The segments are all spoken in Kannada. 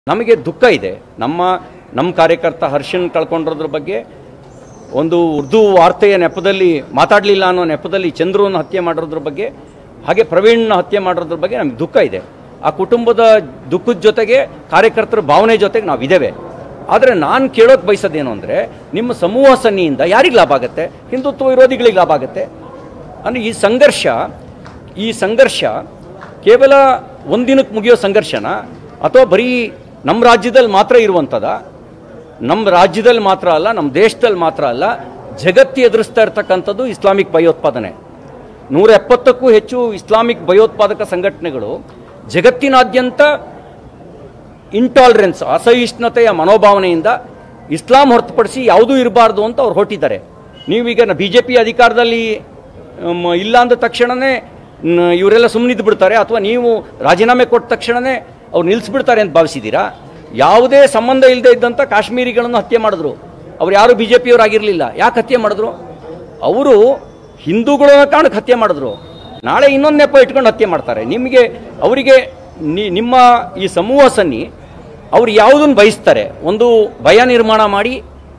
ನಮಗೆ ದುಃಖ ಇದೆ ನಮ್ಮ ನಮ್ಮ ಕಾರ್ಯಕರ್ತ ಹರ್ಷನ್ ಕಳ್ಕೊಂಡಿರೋದ್ರ ಬಗ್ಗೆ ಒಂದು ಉರ್ದು ವಾರ್ತೆಯ ನೆಪದಲ್ಲಿ ಮಾತಾಡಲಿಲ್ಲ ಅನ್ನೋ ನೆಪದಲ್ಲಿ ಚಂದ್ರನ ಹತ್ಯೆ ಮಾಡಿರೋದ್ರ ಬಗ್ಗೆ ಹಾಗೆ ಪ್ರವೀಣ್ನ ಹತ್ಯೆ ಮಾಡಿರೋದ್ರ ಬಗ್ಗೆ ನಮಗೆ ದುಃಖ ಇದೆ ಆ ಕುಟುಂಬದ ದುಃಖದ ಜೊತೆಗೆ ಕಾರ್ಯಕರ್ತರ ಭಾವನೆ ಜೊತೆಗೆ ನಾವಿದ್ದೇವೆ ಆದರೆ ನಾನು ಕೇಳೋಕೆ ಬಯಸೋದೇನು ಅಂದರೆ ನಿಮ್ಮ ಸಮೂಹ ಸನ್ನಿಯಿಂದ ಯಾರಿಗೆ ಲಾಭ ಆಗುತ್ತೆ ಹಿಂದುತ್ವ ವಿರೋಧಿಗಳಿಗೆ ಲಾಭ ಆಗುತ್ತೆ ಅಂದರೆ ಈ ಸಂಘರ್ಷ ಈ ಸಂಘರ್ಷ ಕೇವಲ ಒಂದಿನಕ್ಕೆ ಮುಗಿಯೋ ಸಂಘರ್ಷನ ಅಥವಾ ಬರೀ ನಮ್ಮ ರಾಜ್ಯದಲ್ಲಿ ಮಾತ್ರ ಇರುವಂಥದ ನಮ್ಮ ರಾಜ್ಯದಲ್ಲಿ ಮಾತ್ರ ಅಲ್ಲ ನಮ್ಮ ದೇಶದಲ್ಲಿ ಮಾತ್ರ ಅಲ್ಲ ಜಗತ್ತಿ ಎದುರಿಸ್ತಾ ಇರ್ತಕ್ಕಂಥದ್ದು ಇಸ್ಲಾಮಿಕ್ ಭಯೋತ್ಪಾದನೆ ನೂರ ಎಪ್ಪತ್ತಕ್ಕೂ ಹೆಚ್ಚು ಇಸ್ಲಾಮಿಕ್ ಭಯೋತ್ಪಾದಕ ಸಂಘಟನೆಗಳು ಜಗತ್ತಿನಾದ್ಯಂತ ಇಂಟಾಲರೆನ್ಸ್ ಅಸಹಿಷ್ಣುತೆಯ ಮನೋಭಾವನೆಯಿಂದ ಇಸ್ಲಾಂ ಹೊರತುಪಡಿಸಿ ಯಾವುದೂ ಇರಬಾರ್ದು ಅಂತ ಅವ್ರು ಹೊರಟಿದ್ದಾರೆ ನೀವೀಗ ಬಿ ಜೆ ಪಿ ಅಧಿಕಾರದಲ್ಲಿ ಮ್, ಇಲ್ಲ ಅಂದ ತಕ್ಷಣವೇ ನ್- ಇವರೆಲ್ಲ ಸುಮ್ಮನಿದ್ದು ಬಿಡ್ತಾರೆ ಅಥವಾ ನೀವು ರಾಜೀನಾಮೆ ಕೊಟ್ಟ ತಕ್ಷಣವೇ ಅವ್ರು ನಿಲ್ಲಿಸ್ಬಿಡ್ತಾರೆ ಅಂತ ಭಾವಿಸಿದ್ದೀರಾ ಯಾವುದೇ ಸಂಬಂಧ ಇಲ್ಲದೆ ಇದ್ದಂಥ ಕಾಶ್ಮೀರಿಗಳನ್ನು ಹತ್ಯೆ ಮಾಡಿದ್ರು ಅವ್ರು ಯಾರು ಬಿ ಜೆ ಪಿಯವರಾಗಿರಲಿಲ್ಲ ಯಾಕೆ ಹತ್ಯೆ ಮಾಡಿದ್ರು ಅವರು ಹಿಂದೂಗಳ ಕಾರಣಕ್ಕೆ ಹತ್ಯೆ ಮಾಡಿದ್ರು ನಾಳೆ ಇನ್ನೊಂದು ನೆಪ ಇಟ್ಕೊಂಡು ಹತ್ಯೆ ಮಾಡ್ತಾರೆ ನಿಮಗೆ ಅವರಿಗೆ ನಿ- ನಿಮ್ಮ ಈ ಸಮೂಹ ಸನ್ನಿ ಅವ್ರು ಯಾವುದನ್ನು ಬಯಸ್ತಾರೆ ಒಂದು ಭಯ ನಿರ್ಮಾಣ ಮಾಡಿ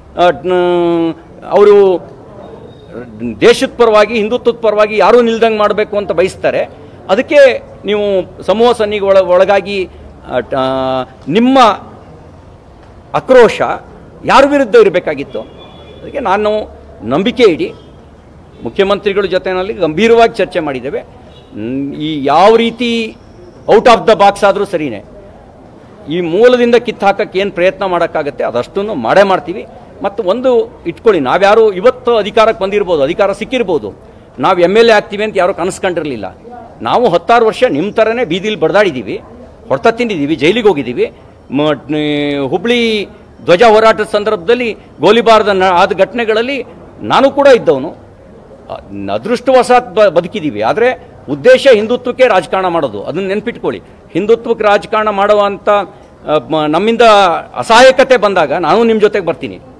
ಅವರು ದೇಶದ ಪರವಾಗಿ ಹಿಂದುತ್ವದ ಪರವಾಗಿ ಯಾರೂ ನಿಲ್ದಂಗೆ ಮಾಡಬೇಕು ಅಂತ ಬಯಸ್ತಾರೆ ಅದಕ್ಕೆ ನೀವು ಸಮೂಹ ಸನ್ನಿಗೆ ಒಳ ಒಳಗಾಗಿ ಆ, ಟ- ನಿಮ್ಮ ಆಕ್ರೋಶ ಯಾರ ವಿರುದ್ಧ ಇರಬೇಕಾಗಿತ್ತು ಅದಕ್ಕೆ ನಾನು ನಂಬಿಕೆ ಇಡಿ ಮುಖ್ಯಮಂತ್ರಿಗಳ ಜೊತೆನಲ್ಲಿ ಗಂಭೀರವಾಗಿ ಚರ್ಚೆ ಮಾಡಿದ್ದೇವೆ ಮ್, ಈ ಯಾವ ರೀತಿ ಔಟ್ ಆಫ್ ದ ಬಾಕ್ಸ್ ಆದರೂ ಸರಿನೇ ಈ ಮೂಲದಿಂದ ಕಿತ್ತು ಹಾಕಕ್ಕೆ ಏನು ಪ್ರಯತ್ನ ಮಾಡೋಕ್ಕಾಗತ್ತೆ ಅದಷ್ಟನ್ನು ಮಾಡೇ ಮಾಡ್ತೀವಿ ಮತ್ತು ಒಂದು ಇಟ್ಕೊಳ್ಳಿ ನಾವ್ಯಾರು ಇವತ್ತು ಅಧಿಕಾರಕ್ಕೆ ಬಂದಿರ್ಬೋದು ಅಧಿಕಾರ ಸಿಕ್ಕಿರ್ಬೋದು ನಾವು ಎಮ್ ಎಲ್ ಎ ಆಗ್ತೀವಿ ಅಂತ ಯಾರು ಕನಸ್ಕೊಂಡಿರಲಿಲ್ಲ ನಾವು ಹತ್ತಾರು ವರ್ಷ ನಿಮ್ಮ ಥರನೇ ಬೀದಿಲಿ ಬಡ್ದಾಡಿದ್ದೀವಿ ಹೊಡೆತ ತಿಂದಿದ್ದೀವಿ ಜೈಲಿಗೆ ಹೋಗಿದ್ದೀವಿ ಮ- ನ- ಹುಬ್ಳಿ ಧ್ವಜ ಹೋರಾಟದ ಸಂದರ್ಭದಲ್ಲಿ ಗೋಲಿಬಾರದ ನ- ಆದ ಘಟನೆಗಳಲ್ಲಿ ನಾನು ಕೂಡ ಇದ್ದವನು ಅದೃಷ್ಟವಶಾತ್ ಬ ಬದುಕಿದ್ದೀವಿ ಆದರೆ ಉದ್ದೇಶ ಹಿಂದುತ್ವಕ್ಕೆ ರಾಜಕಾರಣ ಮಾಡೋದು ಅದನ್ನ ನೆನ್ಪಿಟ್ಕೊಳ್ಳಿ ಹಿಂದುತ್ವಕ್ಕೆ ರಾಜಕಾರಣ ಮಾಡುವಂಥ ಆ, ಮ- ನಮ್ಮಿಂದ ಅಸಹಾಯಕತೆ ಬಂದಾಗ ನಾನು ನಿಮ್ಮ ಜೊತೆಗೆ ಬರ್ತೀನಿ